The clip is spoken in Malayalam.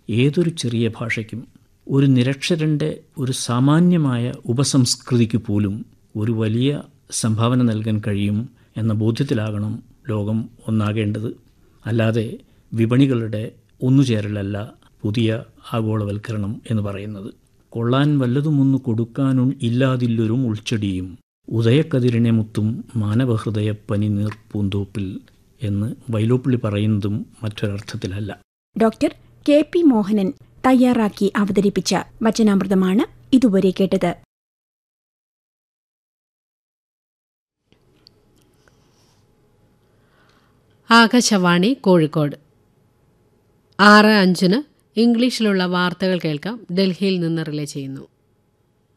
ഏതൊരു ചെറിയ ഭാഷയ്ക്കും ഒരു നിരക്ഷരൻ്റെ ഒരു സാമാന്യമായ ഉപസംസ്കൃതിക്ക് പോലും ഒരു വലിയ സംഭാവന നൽകാൻ കഴിയും എന്ന ബോധ്യത്തിലാകണം ലോകം ഒന്നാകേണ്ടത് അല്ലാതെ വിപണികളുടെ ഒന്നുചേരലല്ല പുതിയ ആഗോളവൽക്കരണം എന്ന് പറയുന്നത് കൊള്ളാൻ വല്ലതുമൊന്നു കൊടുക്കാനും ഇല്ലാതില്ലൊരു ഉൾച്ചെടിയും ഉദയക്കതിരിനെ മുത്തും മാനവഹൃദയ പനിനീർ പൂന്തോപ്പിൽ എന്ന് വൈലോപ്പിള്ളി പറയുന്നതും മറ്റൊരർത്ഥത്തിലല്ല ഡോക്ടർ കെ പി മോഹനൻ തയ്യാറാക്കി അവതരിപ്പിച്ച വചനാമൃതമാണ് ഇതുവരെ കേട്ടത് ആകാശവാണി കോഴിക്കോട് ആറ് അഞ്ചിന് ഇംഗ്ലീഷിലുള്ള വാർത്തകൾ കേൾക്കാം ഡൽഹിയിൽ നിന്ന് റിലേ ചെയ്യുന്നു